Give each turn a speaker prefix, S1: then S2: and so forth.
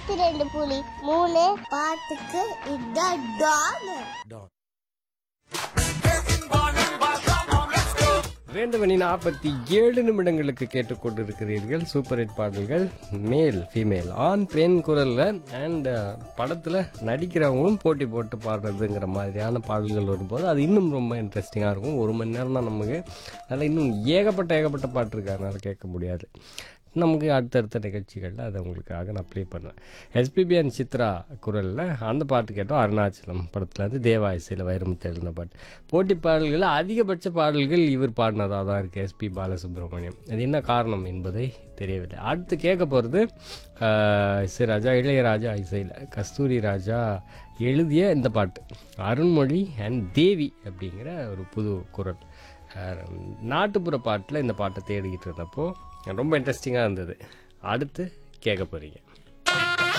S1: நூத்தி ரெண்டு புலி மூணு பாட்டுக்கு இதான் டான்
S2: ரெண்டு மணி நாற்பத்தி ஏழு நிமிடங்களுக்கு கேட்டுக்கொண்டிருக்கிறீர்கள் சூப்பர் ஹிட் பாடல்கள் மேல் ஃபீமேல் ஆண் பெண் குரல்ல அண்ட் படத்துல நடிக்கிறவங்களும் போட்டி போட்டு பாடுறதுங்கிற மாதிரியான பாடல்கள் வரும்போது அது இன்னும் ரொம்ப இன்ட்ரெஸ்டிங்காக இருக்கும் ஒரு மணி நேரம் தான் நமக்கு அதில் இன்னும் ஏகப்பட்ட ஏகப்பட்ட பாட்டு இருக்கு அதனால கேட்க முடியாது நமக்கு அடுத்தடுத்த நிகழ்ச்சிகளில் அதை உங்களுக்காக நான் ப்ளே பண்ணுவேன் எஸ்பிபி அண்ட் சித்ரா குரலில் அந்த பாட்டு கேட்டோம் அருணாச்சலம் படத்தில் வந்து தேவா இசையில் வைரமுத்து எழுதின பாட்டு போட்டி பாடல்கள் அதிகபட்ச பாடல்கள் இவர் பாடினதாக தான் இருக்குது எஸ்பி பாலசுப்ரமணியம் அது என்ன காரணம் என்பதை தெரியவில்லை அடுத்து கேட்க போகிறது ராஜா இளையராஜா இசையில் கஸ்தூரி ராஜா எழுதிய இந்த பாட்டு அருண்மொழி அண்ட் தேவி அப்படிங்கிற ஒரு புது குரல் அஹ், நாட்டுப்புற பாட்டில் இந்த பாட்டை தேடிக்கிட்டு இருந்தப்போ ரொம்ப இன்ட்ரெஸ்டிங்காக இருந்தது அடுத்து கேட்க போகிறீங்க